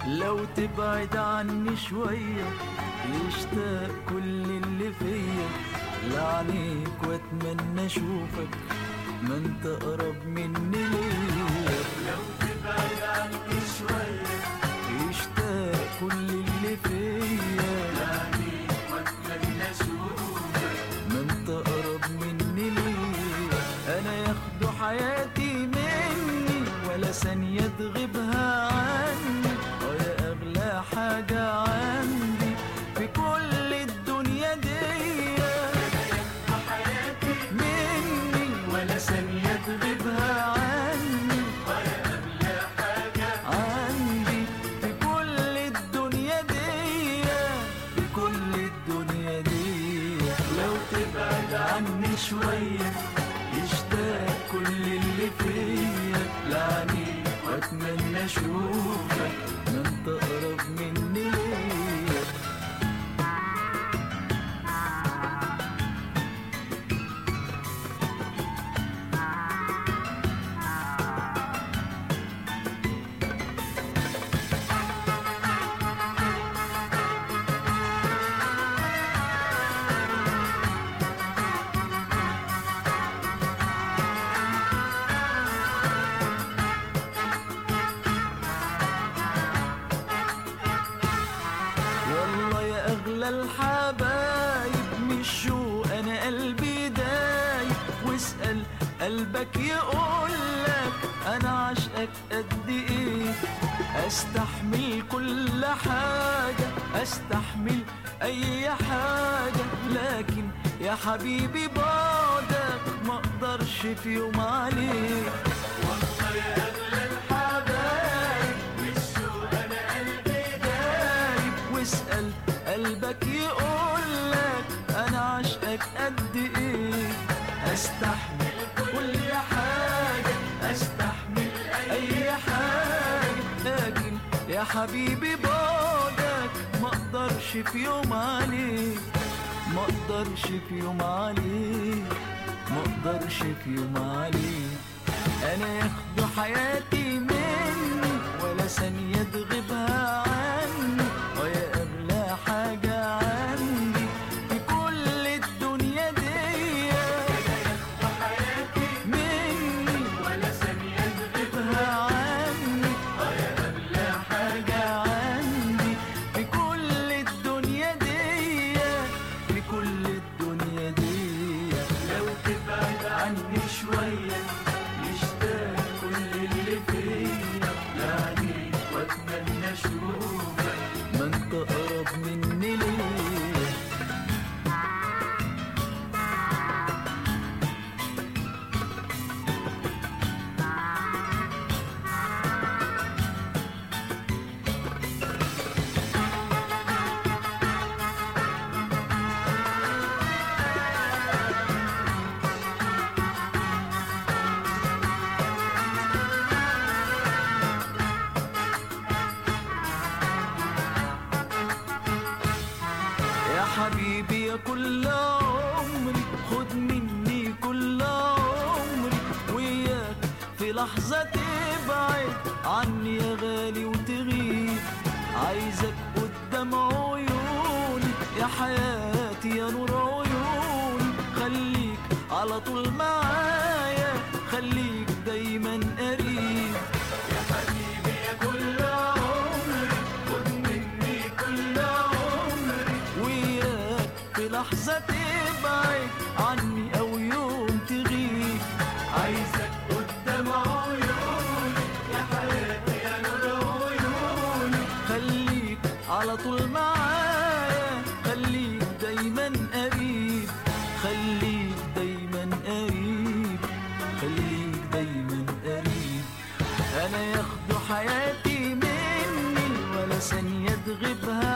لو تبعد عني شوية يشتاق كل اللي فيا لعنيك واتمنى اشوفك ما انت اقرب مني ليا لو تبعد عني شوية يشتاق كل اللي فيا يعني واتمنى اشوفك ما انت اقرب مني ليا انا ياخدوا حياتي مني ولا ثانية تغيبها عني اه يا اغلى حاجة عندي في كل الدنيا دي حياتي مني ولا ثانية تغيبها عني ويا أغلى حاجة عندي في كل الدنيا دي في كل الدنيا دي لو تبعد عني شوية يشتاق كل اللي فيا لعني واتمنى اشوفك ما انت اقرب مني ليا والله يا اغلى الحبايب مش شو انا قلبي دايب واسال قلبك يقولك انا عشقك قد ايه استحمل كل حاجه استحمل اي حاجه لكن يا حبيبي بعدك ما اقدرش في يوم عليك والله يا أغلى الحبايب والشوق أنا قلبي دايب واسأل قلبك يقولك أنا عشقك قد إيه أستحمل كل حاجة أستحمل أي حاجة لكن يا حبيبي بعدك ما أقدرش في يوم عليك ما أقدرش في يوم عليك ما أقدرش في يوم عليك أنا ياخدوا حياتي مني ولا ثانية تغيبها عني ويا أغلى حاجة عندي في كل الدنيا دي حياتي مني ولا ثانية تغيبها عني ويا أغلى حاجة عندي في كل الدنيا دي في كل الدنيا دي لو تبعد عني شوية يشتاق كل اللي فيا يعني واتمنى اشوفك ما انت اقرب مني ليه يا حبيبي يا كل عمري خد مني كل عمري وياك في لحظة تبعد عني يا غالي وتغيب عايزك قدام عيوني يا حياتي يا نور عيوني خليك على طول معايا خليك دايما قريب يا حبيبي يا كل عمري خد مني كل عمري وياك في لحظة تبعد عني أو يوم تغيب عايزك قدام عيوني يا حياتي يا نور عيوني خليك على طول معايا خليك دايما قريب خليك دايما قريب خليك دايما قريب أنا ياخدوا حياتي مني ولا ثانية تغيبها